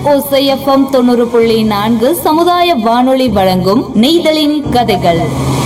ஓசைஎஃப்எம் தொண்ணூறு புள்ளி நான்கு சமுதாய வானொலி வழங்கும் நெய்தலின் கதைகள்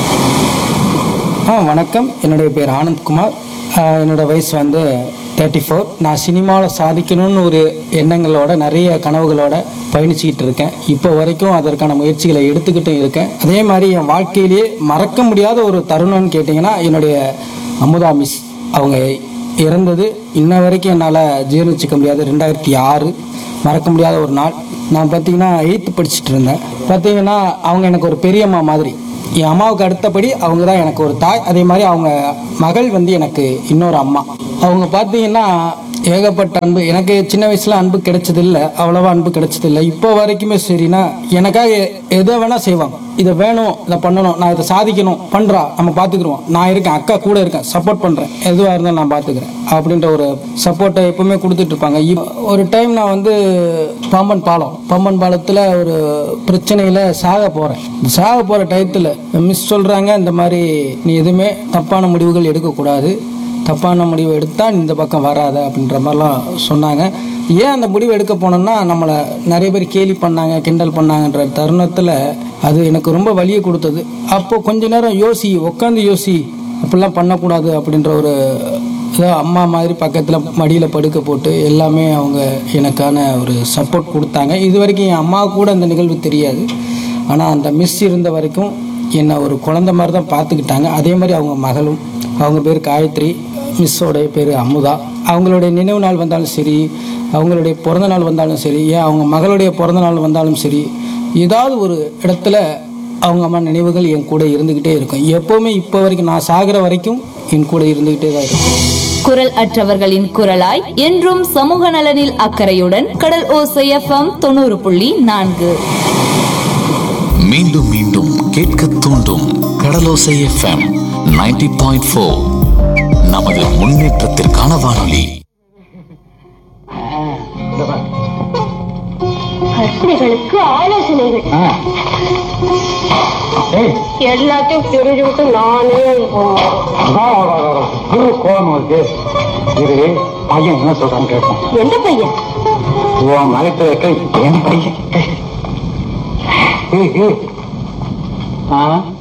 ஆ வணக்கம் என்னுடைய பேர் ஆனந்த்குமார் ஆ, என்னோட வயசு வந்து தேர்ட்டி ஃபோர் நான் சினிமாவில் சாதிக்கணும்னு ஒரு எண்ணங்களோட நிறைய கனவுகளோட பயணிச்சுக்கிட்டு இருக்கேன் இப்போ வரைக்கும் அதற்கான முயற்சிகளை எடுத்துக்கிட்டு இருக்கேன் அதே மாதிரி என் வாழ்க்கையிலேயே மறக்க முடியாத ஒரு தருணம்னு கேட்டிங்கன்னா என்னுடைய அமுதா மிஸ் அவங்க இறந்தது இன்ன வரைக்கும் என்னால் ஜீர்ணிச்சிக்க முடியாது ரெண்டாயிரத்தி ஆறு மறக்க முடியாத ஒரு நாள் நான் பார்த்தீங்கன்னா எயித்து படிச்சுட்டு இருந்தேன் பார்த்தீங்கன்னா அவங்க எனக்கு ஒரு பெரியம்மா மாதிரி என் அம்மாவுக்கு அடுத்தபடி அவங்க தான் எனக்கு ஒரு தாய் அதே மாதிரி அவங்க மகள் வந்து எனக்கு இன்னொரு அம்மா அவங்க பார்த்தீங்கன்னா ஏகப்பட்ட அன்பு எனக்கு சின்ன வயசுல அன்பு கிடைச்சது இல்லை அவ்வளவா அன்பு கிடைச்சது இல்லை இப்போ வரைக்குமே சரினா எனக்காக எ- எதை வேணா செய்வாங்க இதை வேணும் இதை பண்ணணும் நான் இதை சாதிக்கணும் பண்றா நம்ம பார்த்துக்குருவோம் நான் இருக்கேன் அக்கா கூட இருக்கேன் சப்போர்ட் பண்றேன் எதுவாக இருந்தாலும் நான் பார்த்துக்கிறேன் அப்படின்ற ஒரு சப்போர்ட்டை எப்பவுமே கொடுத்துட்டு இருப்பாங்க இப்- ஒரு டைம் நான் வந்து பாம்பன் பாலம் பாம்பன் பாலத்தில் ஒரு பிரச்சனையில் சாக போகிறேன் சாக போகிற டயத்தில் மிஸ் சொல்கிறாங்க இந்த மாதிரி நீ எதுவுமே தப்பான முடிவுகள் எடுக்கக்கூடாது தப்பான முடிவு எடுத்தால் இந்த பக்கம் வராத அப்படின்ற மாதிரிலாம் சொன்னாங்க ஏன் அந்த முடிவு எடுக்க போனோம்னா நம்மளை நிறைய பேர் கேலி பண்ணாங்க கிண்டல் பண்ணாங்கன்ற தருணத்தில் அது எனக்கு ரொம்ப வலியை கொடுத்தது அப்போ கொஞ்ச நேரம் யோசி உட்காந்து யோசி அப்படிலாம் பண்ணக்கூடாது அப்படின்ற ஒரு ஏதோ அம்மா மாதிரி பக்கத்தில் மடியில் படுக்க போட்டு எல்லாமே அவங்க எனக்கான ஒரு சப்போர்ட் கொடுத்தாங்க இது வரைக்கும் என் அம்மா கூட அந்த நிகழ்வு தெரியாது ஆனால் அந்த மிஸ் இருந்த வரைக்கும் என்னை ஒரு குழந்தை மாதிரி தான் பார்த்துக்கிட்டாங்க அதே மாதிரி அவங்க மகளும் அவங்க பேர் காயத்ரி மிஸ்ஸோடைய பேர் அமுதா அவங்களுடைய நினைவு நாள் வந்தாலும் சரி அவங்களுடைய பிறந்த நாள் வந்தாலும் சரி ஏன் அவங்க மகளுடைய பிறந்த நாள் வந்தாலும் சரி ஏதாவது ஒரு இடத்துல அவங்க அம்மா நினைவுகள் என் கூட இருந்துக்கிட்டே இருக்கும் எப்போவுமே இப்போ வரைக்கும் நான் சாகிற வரைக்கும் என் கூட இருந்துக்கிட்டே தான் இருக்கும் குரல் அற்றவர்களின் குரலாய் என்றும் சமூக நலனில் அக்கறையுடன் கடல் ஓசைஎஃப்எம் தொண்ணூறு புள்ளி நான்கு மீண்டும் மீண்டும் கேட்க தூண்டும் கடலோசை எஃப்எம் 90.4 பாயிண்ட் ஃபோர் நமது முன்னேற்றத்திற்கான வானொலி கர்ப்பிணிகளுக்கு ஆலோசனைகள் எல்லாத்தையும் தெரிஞ்சுக்கிட்டு நானே கோபம் இருக்கு இரு பையன் என்ன சொல்றான்னு கேட்போம் எந்த பையன் உன் மலைத்து வைக்க என் பையன் ஏய், ஏய். ஆ